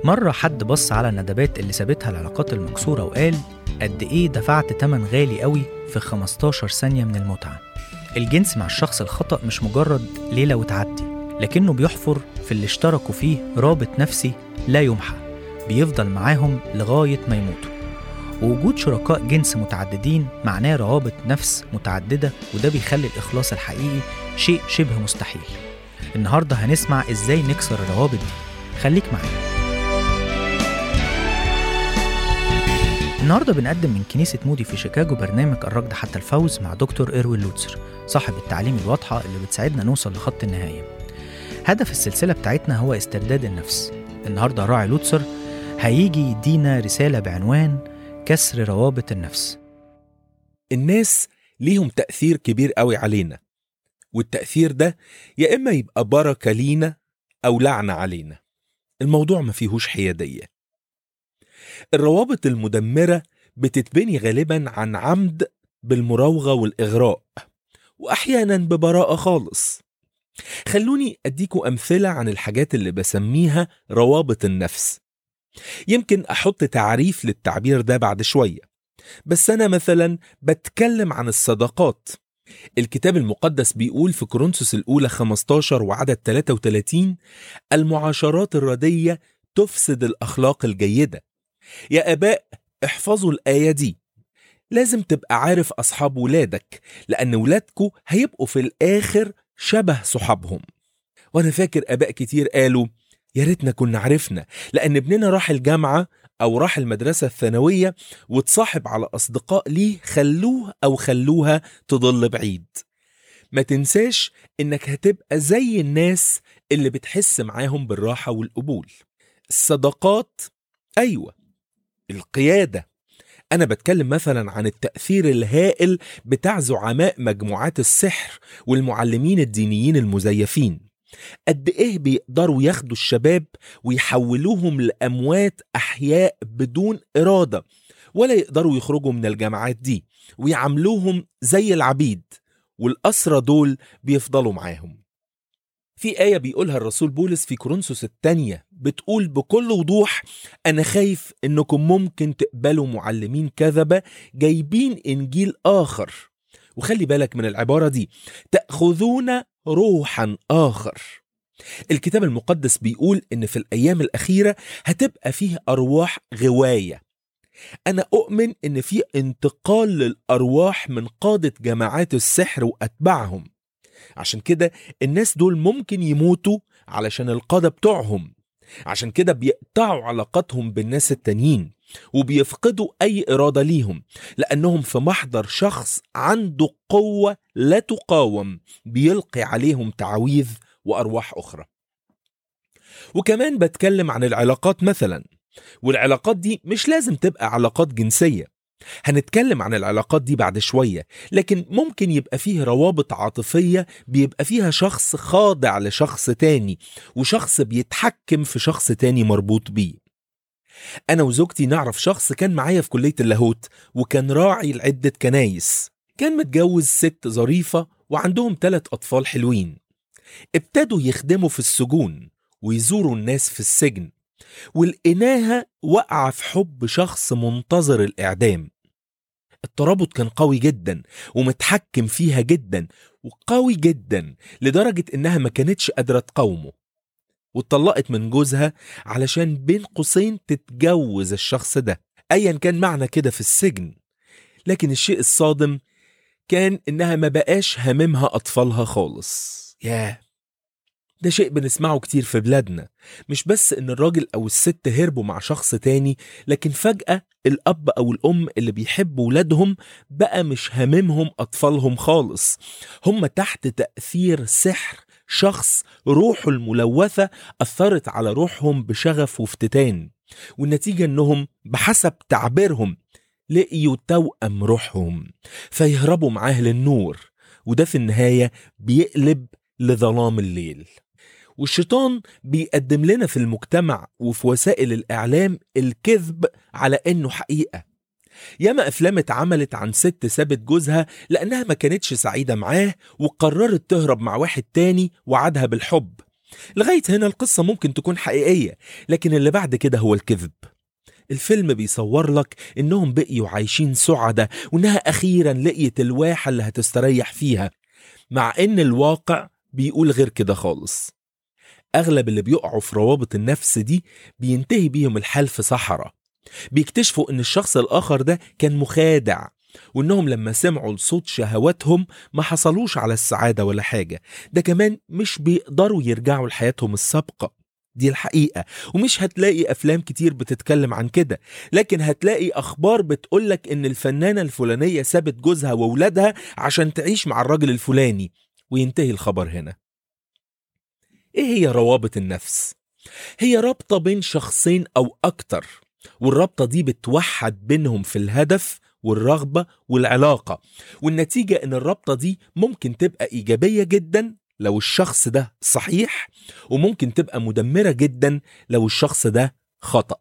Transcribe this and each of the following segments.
مرة حد بص على الندبات اللي سابتها العلاقات المكسورة وقال قد إيه دفعت تمن غالي قوي في 15 ثانية من المتعة الجنس مع الشخص الخطأ مش مجرد ليلة وتعدي لكنه بيحفر في اللي اشتركوا فيه رابط نفسي لا يمحى بيفضل معاهم لغاية ما يموتوا ووجود شركاء جنس متعددين معناه روابط نفس متعددة وده بيخلي الإخلاص الحقيقي شيء شبه مستحيل النهاردة هنسمع إزاي نكسر الروابط دي خليك معانا النهارده بنقدم من كنيسة مودي في شيكاغو برنامج الركض حتى الفوز مع دكتور إيروين لوتسر صاحب التعليم الواضحة اللي بتساعدنا نوصل لخط النهاية هدف السلسلة بتاعتنا هو استرداد النفس النهارده راعي لوتسر هيجي يدينا رسالة بعنوان كسر روابط النفس الناس ليهم تأثير كبير قوي علينا والتأثير ده يا إما يبقى بركة لينا أو لعنة علينا الموضوع ما فيهوش حيادية الروابط المدمرة بتتبني غالبا عن عمد بالمراوغة والإغراء وأحيانا ببراءة خالص خلوني أديكوا أمثلة عن الحاجات اللي بسميها روابط النفس يمكن أحط تعريف للتعبير ده بعد شوية بس أنا مثلا بتكلم عن الصداقات الكتاب المقدس بيقول في كورنثوس الأولى 15 وعدد 33 المعاشرات الردية تفسد الأخلاق الجيدة يا آباء احفظوا الآية دي لازم تبقى عارف أصحاب ولادك لأن ولادكوا هيبقوا في الآخر شبه صحابهم وأنا فاكر آباء كتير قالوا يا ريتنا كنا عرفنا لأن ابننا راح الجامعة أو راح المدرسة الثانوية واتصاحب على أصدقاء ليه خلوه أو خلوها تضل بعيد ما تنساش إنك هتبقى زي الناس اللي بتحس معاهم بالراحة والقبول الصداقات أيوة القيادة أنا بتكلم مثلا عن التأثير الهائل بتاع زعماء مجموعات السحر والمعلمين الدينيين المزيفين قد إيه بيقدروا ياخدوا الشباب ويحولوهم لأموات أحياء بدون إرادة ولا يقدروا يخرجوا من الجامعات دي ويعاملوهم زي العبيد والأسرى دول بيفضلوا معاهم في آية بيقولها الرسول بولس في كورنثوس الثانية بتقول بكل وضوح أنا خايف إنكم ممكن تقبلوا معلمين كذبة جايبين إنجيل آخر وخلي بالك من العبارة دي تأخذون روحا آخر الكتاب المقدس بيقول إن في الأيام الأخيرة هتبقى فيه أرواح غواية أنا أؤمن إن في انتقال للأرواح من قادة جماعات السحر وأتباعهم عشان كده الناس دول ممكن يموتوا علشان القادة بتوعهم عشان كده بيقطعوا علاقاتهم بالناس التانيين وبيفقدوا أي إرادة ليهم لأنهم في محضر شخص عنده قوة لا تقاوم بيلقي عليهم تعويذ وأرواح أخرى وكمان بتكلم عن العلاقات مثلا والعلاقات دي مش لازم تبقى علاقات جنسية هنتكلم عن العلاقات دي بعد شوية لكن ممكن يبقى فيه روابط عاطفية بيبقى فيها شخص خاضع لشخص تاني وشخص بيتحكم في شخص تاني مربوط بيه أنا وزوجتي نعرف شخص كان معايا في كلية اللاهوت وكان راعي لعدة كنايس كان متجوز ست ظريفة وعندهم ثلاث أطفال حلوين ابتدوا يخدموا في السجون ويزوروا الناس في السجن ولقيناها واقعة في حب شخص منتظر الإعدام الترابط كان قوي جدا ومتحكم فيها جدا وقوي جدا لدرجة إنها ما كانتش قادرة تقاومه واتطلقت من جوزها علشان بين قوسين تتجوز الشخص ده أيا كان معنى كده في السجن لكن الشيء الصادم كان إنها ما بقاش هاممها أطفالها خالص ياه ده شيء بنسمعه كتير في بلادنا مش بس ان الراجل او الست هربوا مع شخص تاني لكن فجأة الاب او الام اللي بيحبوا ولادهم بقى مش هاممهم اطفالهم خالص هم تحت تأثير سحر شخص روحه الملوثة أثرت على روحهم بشغف وافتتان والنتيجة انهم بحسب تعبيرهم لقيوا توأم روحهم فيهربوا معاه للنور وده في النهاية بيقلب لظلام الليل والشيطان بيقدم لنا في المجتمع وفي وسائل الإعلام الكذب على إنه حقيقة ياما أفلام اتعملت عن ست سابت جوزها لأنها ما كانتش سعيدة معاه وقررت تهرب مع واحد تاني وعدها بالحب لغاية هنا القصة ممكن تكون حقيقية لكن اللي بعد كده هو الكذب الفيلم بيصور لك انهم بقيوا عايشين سعدة وانها اخيرا لقيت الواحة اللي هتستريح فيها مع ان الواقع بيقول غير كده خالص اغلب اللي بيقعوا في روابط النفس دي بينتهي بيهم الحال في صحراء بيكتشفوا ان الشخص الاخر ده كان مخادع وانهم لما سمعوا لصوت شهواتهم ما حصلوش على السعادة ولا حاجة ده كمان مش بيقدروا يرجعوا لحياتهم السابقة دي الحقيقة ومش هتلاقي أفلام كتير بتتكلم عن كده لكن هتلاقي أخبار بتقولك إن الفنانة الفلانية سابت جوزها وولادها عشان تعيش مع الراجل الفلاني وينتهي الخبر هنا إيه هي روابط النفس؟ هي رابطة بين شخصين أو أكتر والرابطة دي بتوحد بينهم في الهدف والرغبة والعلاقة والنتيجة إن الرابطة دي ممكن تبقى إيجابية جدا لو الشخص ده صحيح وممكن تبقى مدمرة جدا لو الشخص ده خطأ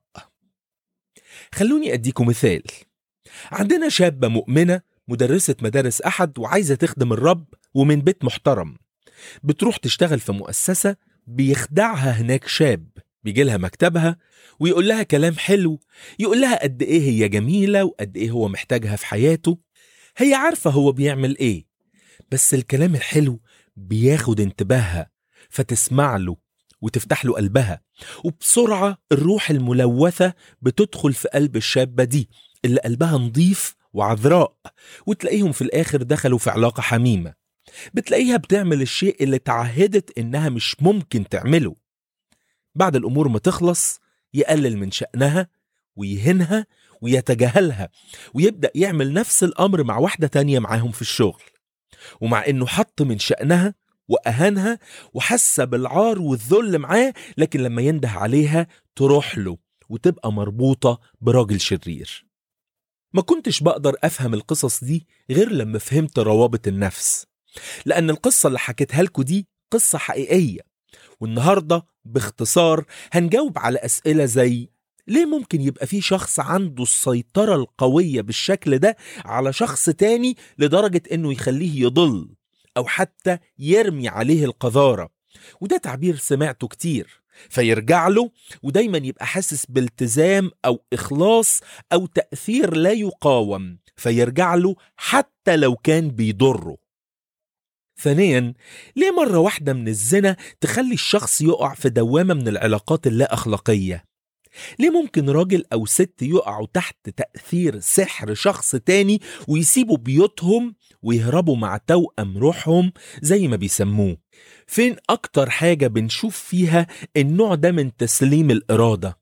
خلوني أديكم مثال عندنا شابة مؤمنة مدرسة مدارس أحد وعايزة تخدم الرب ومن بيت محترم بتروح تشتغل في مؤسسة بيخدعها هناك شاب بيجي لها مكتبها ويقول لها كلام حلو يقول لها قد ايه هي جميلة وقد ايه هو محتاجها في حياته هي عارفة هو بيعمل ايه بس الكلام الحلو بياخد انتباهها فتسمع له وتفتح له قلبها وبسرعة الروح الملوثة بتدخل في قلب الشابة دي اللي قلبها نظيف وعذراء وتلاقيهم في الآخر دخلوا في علاقة حميمة بتلاقيها بتعمل الشيء اللي تعهدت إنها مش ممكن تعمله بعد الأمور ما تخلص يقلل من شأنها ويهنها ويتجاهلها ويبدأ يعمل نفس الأمر مع واحدة تانية معاهم في الشغل ومع إنه حط من شأنها وأهانها وحس بالعار والذل معاه لكن لما ينده عليها تروح له وتبقى مربوطة براجل شرير ما كنتش بقدر أفهم القصص دي غير لما فهمت روابط النفس لأن القصة اللي حكيتها لكم دي قصة حقيقية والنهاردة باختصار هنجاوب على أسئلة زي ليه ممكن يبقى في شخص عنده السيطرة القوية بالشكل ده على شخص تاني لدرجة انه يخليه يضل او حتى يرمي عليه القذارة وده تعبير سمعته كتير فيرجع له ودايما يبقى حاسس بالتزام او اخلاص او تأثير لا يقاوم فيرجع له حتى لو كان بيضره ثانيا ليه مرة واحدة من الزنا تخلي الشخص يقع في دوامة من العلاقات اللا أخلاقية ليه ممكن راجل أو ست يقعوا تحت تأثير سحر شخص تاني ويسيبوا بيوتهم ويهربوا مع توأم روحهم زي ما بيسموه فين أكتر حاجة بنشوف فيها النوع ده من تسليم الإرادة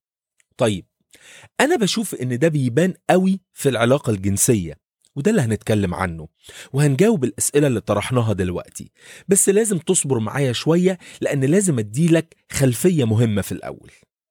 طيب أنا بشوف إن ده بيبان قوي في العلاقة الجنسية وده اللي هنتكلم عنه وهنجاوب الأسئلة اللي طرحناها دلوقتي بس لازم تصبر معايا شوية لأن لازم أديلك خلفية مهمة في الأول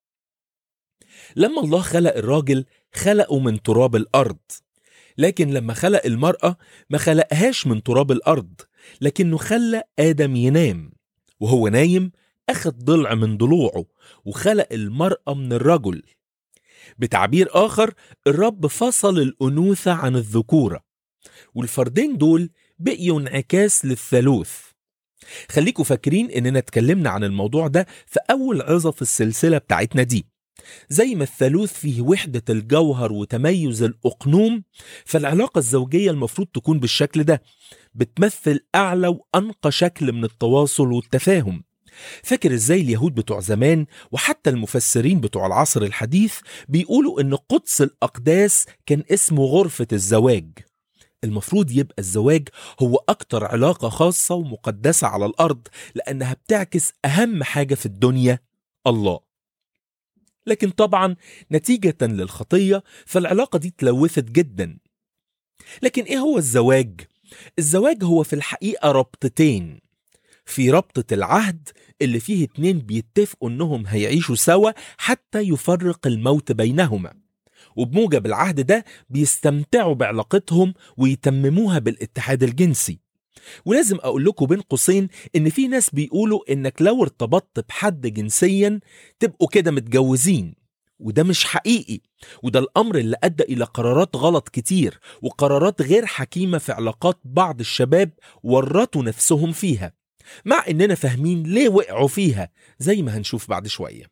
لما الله خلق الراجل خلقه من تراب الأرض لكن لما خلق المرأة ما خلقهاش من تراب الأرض لكنه خلق آدم ينام وهو نايم أخد ضلع من ضلوعه وخلق المرأة من الرجل بتعبير آخر الرب فصل الأنوثة عن الذكورة والفردين دول بقيوا انعكاس للثالوث خليكوا فاكرين إننا اتكلمنا عن الموضوع ده في أول عظة في السلسلة بتاعتنا دي زي ما الثالوث فيه وحدة الجوهر وتميز الأقنوم فالعلاقة الزوجية المفروض تكون بالشكل ده بتمثل أعلى وأنقى شكل من التواصل والتفاهم فاكر ازاي اليهود بتوع زمان وحتى المفسرين بتوع العصر الحديث بيقولوا ان قدس الأقداس كان اسمه غرفة الزواج المفروض يبقى الزواج هو أكتر علاقة خاصة ومقدسة على الأرض لأنها بتعكس أهم حاجة في الدنيا الله لكن طبعا نتيجة للخطية فالعلاقة دي تلوثت جدا لكن ايه هو الزواج؟ الزواج هو في الحقيقة ربطتين في ربطة العهد اللي فيه اتنين بيتفقوا انهم هيعيشوا سوا حتى يفرق الموت بينهما وبموجب العهد ده بيستمتعوا بعلاقتهم ويتمموها بالاتحاد الجنسي ولازم اقول لكم بين قوسين ان في ناس بيقولوا انك لو ارتبطت بحد جنسيا تبقوا كده متجوزين وده مش حقيقي وده الامر اللي ادى الى قرارات غلط كتير وقرارات غير حكيمه في علاقات بعض الشباب ورطوا نفسهم فيها مع إننا فاهمين ليه وقعوا فيها زي ما هنشوف بعد شوية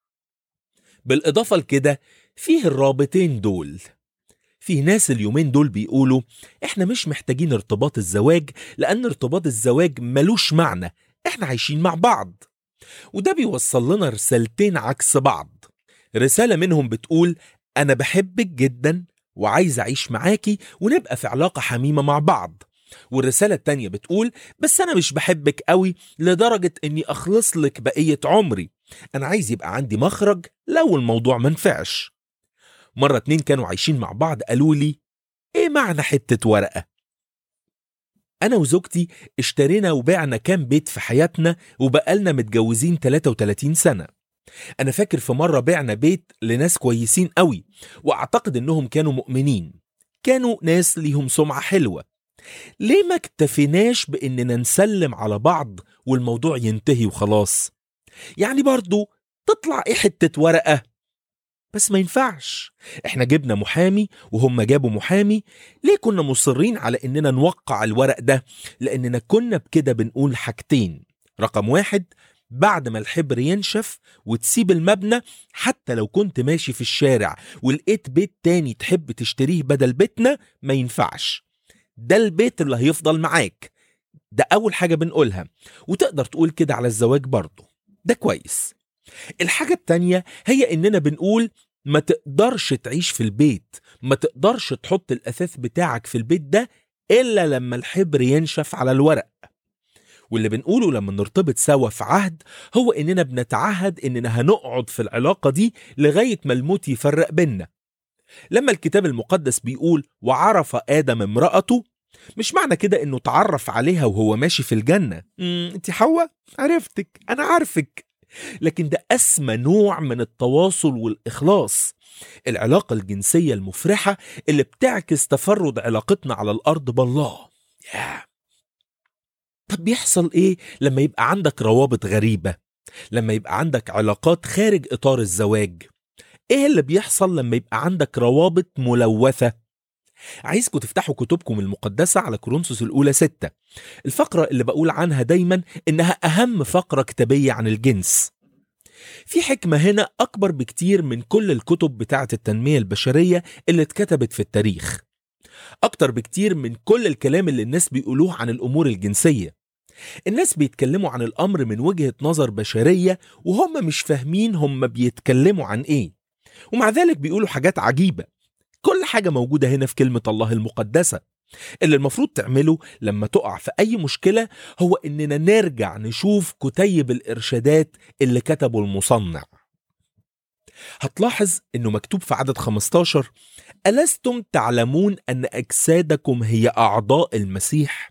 بالإضافة لكده فيه الرابطين دول في ناس اليومين دول بيقولوا احنا مش محتاجين ارتباط الزواج لأن ارتباط الزواج ملوش معنى احنا عايشين مع بعض وده بيوصل لنا رسالتين عكس بعض رسالة منهم بتقول أنا بحبك جدا وعايز أعيش معاكي ونبقى في علاقة حميمة مع بعض والرسالة التانية بتقول بس أنا مش بحبك قوي لدرجة إني أخلص لك بقية عمري أنا عايز يبقى عندي مخرج لو الموضوع منفعش مرة اتنين كانوا عايشين مع بعض قالوا لي إيه معنى حتة ورقة؟ أنا وزوجتي اشترينا وبعنا كام بيت في حياتنا وبقالنا متجوزين 33 سنة أنا فاكر في مرة بعنا بيت لناس كويسين قوي وأعتقد إنهم كانوا مؤمنين كانوا ناس ليهم سمعة حلوة ليه ما اكتفيناش بإننا نسلم على بعض والموضوع ينتهي وخلاص يعني برضو تطلع إيه حتة ورقة بس ما ينفعش احنا جبنا محامي وهم جابوا محامي ليه كنا مصرين على اننا نوقع الورق ده لاننا كنا بكده بنقول حاجتين رقم واحد بعد ما الحبر ينشف وتسيب المبنى حتى لو كنت ماشي في الشارع ولقيت بيت تاني تحب تشتريه بدل بيتنا ما ينفعش ده البيت اللي هيفضل معاك ده أول حاجة بنقولها وتقدر تقول كده على الزواج برضه ده كويس الحاجة التانية هي إننا بنقول ما تقدرش تعيش في البيت ما تقدرش تحط الأثاث بتاعك في البيت ده إلا لما الحبر ينشف على الورق واللي بنقوله لما نرتبط سوا في عهد هو إننا بنتعهد إننا هنقعد في العلاقة دي لغاية ما الموت يفرق بينا لما الكتاب المقدس بيقول وعرف آدم امرأته مش معنى كده إنه تعرف عليها وهو ماشي في الجنة انت حواء عرفتك أنا عارفك لكن ده أسمى نوع من التواصل والإخلاص العلاقة الجنسية المفرحة اللي بتعكس تفرد علاقتنا على الأرض بالله yeah. طب بيحصل إيه لما يبقى عندك روابط غريبة لما يبقى عندك علاقات خارج إطار الزواج إيه اللي بيحصل لما يبقى عندك روابط ملوثة عايزكم تفتحوا كتبكم المقدسة على كورنثوس الأولى ستة الفقرة اللي بقول عنها دايما إنها أهم فقرة كتابية عن الجنس في حكمة هنا أكبر بكتير من كل الكتب بتاعة التنمية البشرية اللي اتكتبت في التاريخ أكتر بكتير من كل الكلام اللي الناس بيقولوه عن الأمور الجنسية الناس بيتكلموا عن الأمر من وجهة نظر بشرية وهم مش فاهمين هم بيتكلموا عن إيه ومع ذلك بيقولوا حاجات عجيبة كل حاجة موجودة هنا في كلمة الله المقدسة اللي المفروض تعمله لما تقع في أي مشكلة هو إننا نرجع نشوف كتيب الإرشادات اللي كتبه المصنع هتلاحظ إنه مكتوب في عدد 15 ألستم تعلمون أن أجسادكم هي أعضاء المسيح؟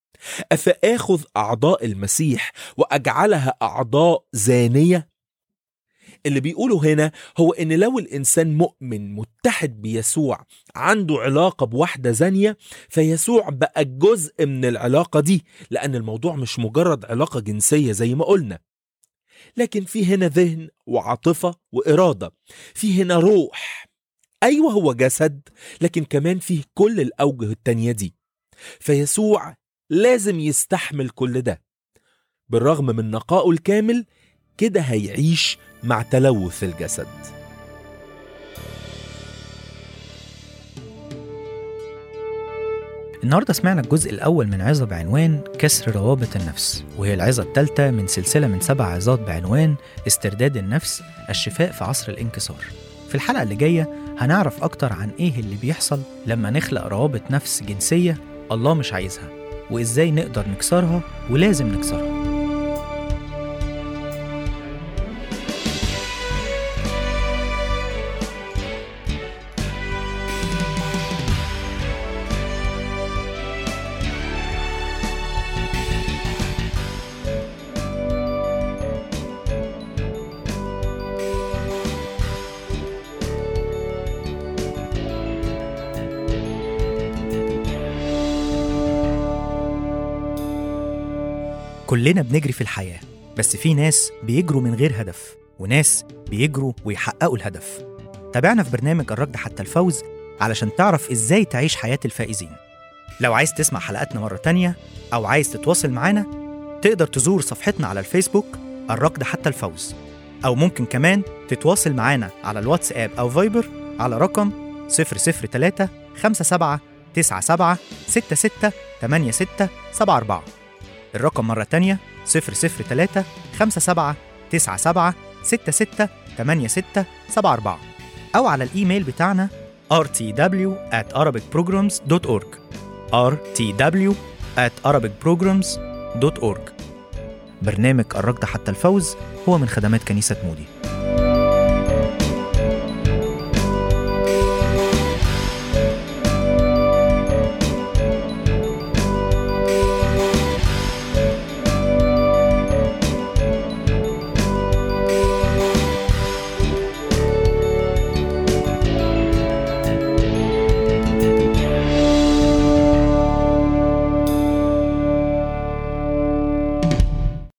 أفآخذ أعضاء المسيح وأجعلها أعضاء زانية؟ اللي بيقوله هنا هو ان لو الانسان مؤمن متحد بيسوع عنده علاقه بواحده زانيه فيسوع بقى جزء من العلاقه دي لان الموضوع مش مجرد علاقه جنسيه زي ما قلنا لكن في هنا ذهن وعاطفه واراده في هنا روح ايوه هو جسد لكن كمان فيه كل الاوجه التانيه دي فيسوع لازم يستحمل كل ده بالرغم من نقائه الكامل كده هيعيش مع تلوث الجسد النهاردة سمعنا الجزء الأول من عظة بعنوان كسر روابط النفس وهي العظة الثالثة من سلسلة من سبع عظات بعنوان استرداد النفس الشفاء في عصر الانكسار في الحلقة اللي جاية هنعرف أكتر عن إيه اللي بيحصل لما نخلق روابط نفس جنسية الله مش عايزها وإزاي نقدر نكسرها ولازم نكسرها كلنا بنجري في الحياة بس في ناس بيجروا من غير هدف وناس بيجروا ويحققوا الهدف تابعنا في برنامج الركض حتى الفوز علشان تعرف ازاي تعيش حياة الفائزين لو عايز تسمع حلقاتنا مرة تانية أو عايز تتواصل معانا تقدر تزور صفحتنا على الفيسبوك الركض حتى الفوز أو ممكن كمان تتواصل معانا على الواتساب أو فايبر على رقم 003 57 97 66 86 74 الرقم مرة تانية 003 57 97 66 86 74 أو على الإيميل بتاعنا rtw at arabicprograms.org rtw at arabicprograms.org برنامج الركض حتى الفوز هو من خدمات كنيسة مودي